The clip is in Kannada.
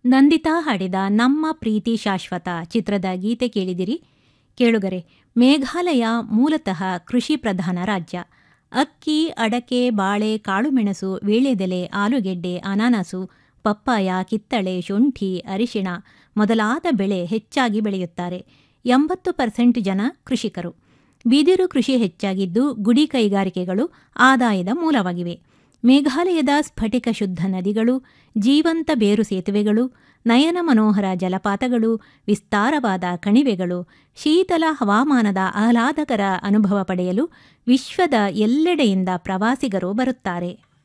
ನಂದಿತಾ ಹಾಡಿದ ನಮ್ಮ ಪ್ರೀತಿ ಶಾಶ್ವತ ಚಿತ್ರದ ಗೀತೆ ಕೇಳಿದಿರಿ ಕೇಳುಗರೆ ಮೇಘಾಲಯ ಮೂಲತಃ ಕೃಷಿ ಪ್ರಧಾನ ರಾಜ್ಯ ಅಕ್ಕಿ ಅಡಕೆ ಬಾಳೆ ಕಾಳುಮೆಣಸು ವೀಳ್ಯದೆಲೆ ಆಲೂಗೆಡ್ಡೆ ಅನಾನಸು ಪಪ್ಪಾಯ ಕಿತ್ತಳೆ ಶುಂಠಿ ಅರಿಶಿಣ ಮೊದಲಾದ ಬೆಳೆ ಹೆಚ್ಚಾಗಿ ಬೆಳೆಯುತ್ತಾರೆ ಎಂಬತ್ತು ಪರ್ಸೆಂಟ್ ಜನ ಕೃಷಿಕರು ಬಿದಿರು ಕೃಷಿ ಹೆಚ್ಚಾಗಿದ್ದು ಗುಡಿ ಕೈಗಾರಿಕೆಗಳು ಆದಾಯದ ಮೂಲವಾಗಿವೆ ಮೇಘಾಲಯದ ಸ್ಫಟಿಕ ಶುದ್ಧ ನದಿಗಳು ಜೀವಂತ ಬೇರು ಸೇತುವೆಗಳು ನಯನ ಮನೋಹರ ಜಲಪಾತಗಳು ವಿಸ್ತಾರವಾದ ಕಣಿವೆಗಳು ಶೀತಲ ಹವಾಮಾನದ ಆಹ್ಲಾದಕರ ಅನುಭವ ಪಡೆಯಲು ವಿಶ್ವದ ಎಲ್ಲೆಡೆಯಿಂದ ಪ್ರವಾಸಿಗರು ಬರುತ್ತಾರೆ